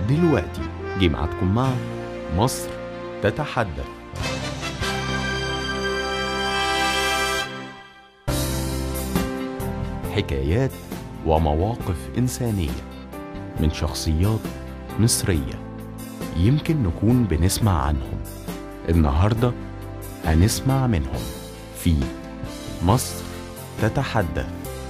دلوقتي جه ميعادكم مع مصر تتحدث حكايات ومواقف إنسانية من شخصيات مصرية يمكن نكون بنسمع عنهم النهاردة هنسمع منهم في مصر تتحدث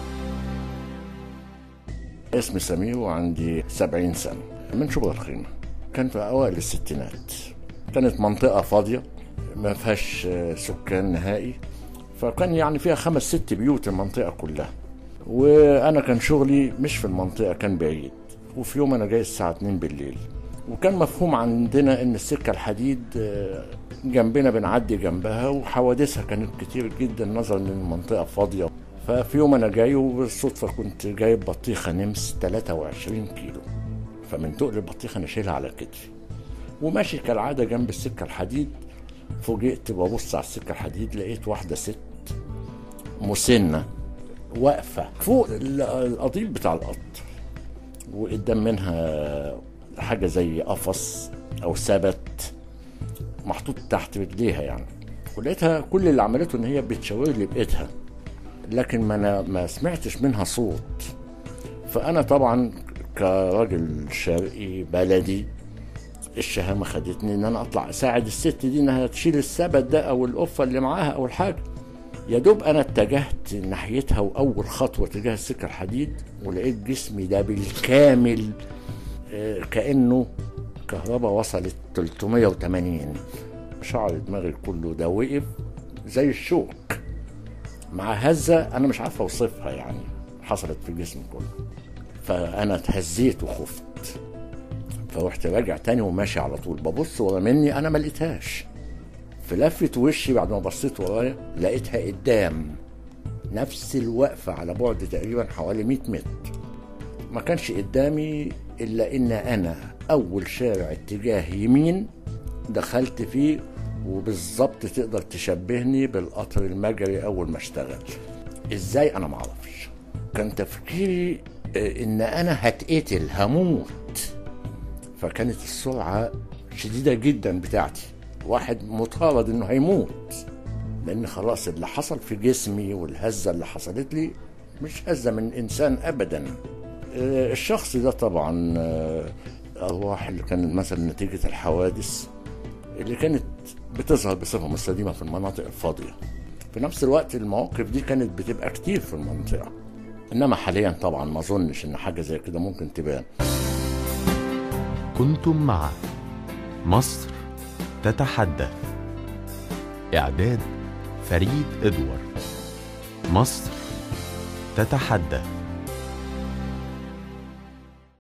اسمي سمير وعندي سبعين سنة من شبرا الخيمة كان في أوائل الستينات كانت منطقة فاضية ما فيهاش آه، سكان نهائي فكان يعني فيها خمس ست بيوت المنطقة كلها وأنا كان شغلي مش في المنطقة كان بعيد وفي يوم أنا جاي الساعة 2 بالليل وكان مفهوم عندنا إن السكة الحديد آه، جنبنا بنعدي جنبها وحوادثها كانت كتير جدا نظرا ان المنطقة فاضية ففي يوم انا جاي وبالصدفة كنت جايب بطيخة نمس 23 كيلو فمن تقل البطيخة انا شايلها على كتفي وماشي كالعادة جنب السكة الحديد فوجئت ببص على السكة الحديد لقيت واحدة ست مسنة واقفة فوق ال- القضيب بتاع القطر وقدام منها حاجة زي قفص أو سبت محطوط تحت رجليها يعني ولقيتها كل اللي عملته ان هي بتشاور لي بايدها لكن ما انا ما سمعتش منها صوت فانا طبعا كراجل شرقي بلدي الشهامة خدتني ان انا اطلع اساعد الست دي انها تشيل السبت ده او القفة اللي معاها او الحاجة يا دوب انا اتجهت ناحيتها واول خطوة تجاه السكة الحديد ولقيت جسمي ده بالكامل آه، كانه كهرباء وصلت 380 شعر دماغي كله ده وقف زي الشوك مع هزة أنا مش عارف أوصفها يعني حصلت في الجسم كله فأنا اتهزيت وخفت فروحت راجع تاني وماشي على طول ببص ورا مني أنا ما لقيتهاش في لفة وشي بعد ما بصيت ورايا لقيتها قدام نفس الوقفة على بعد تقريبا حوالي 100 متر ما كانش قدامي الا ان انا اول شارع اتجاه يمين دخلت فيه وبالظبط تقدر تشبهني بالقطر المجري اول ما اشتغل ازاي انا معرفش كان تفكيري آه، ان انا هتقتل هموت فكانت السرعة شديدة جدا بتاعتي واحد مطارد انه هيموت لان خلاص اللي حصل في جسمي والهزة اللي حصلت لي مش هزة من انسان ابدا آه، الشخص ده طبعا آه، ارواح اللي كانت مثلا نتيجة الحوادث اللي كانت بتظهر بصفة مستديمة في المناطق الفاضية في نفس الوقت المواقف دي كانت بتبقى كتير في المنطقة انما حاليا طبعا ما اظنش ان حاجة زي كده ممكن تبان كنتم مع مصر تتحدث إعداد فريد إدوارد مصر تتحدث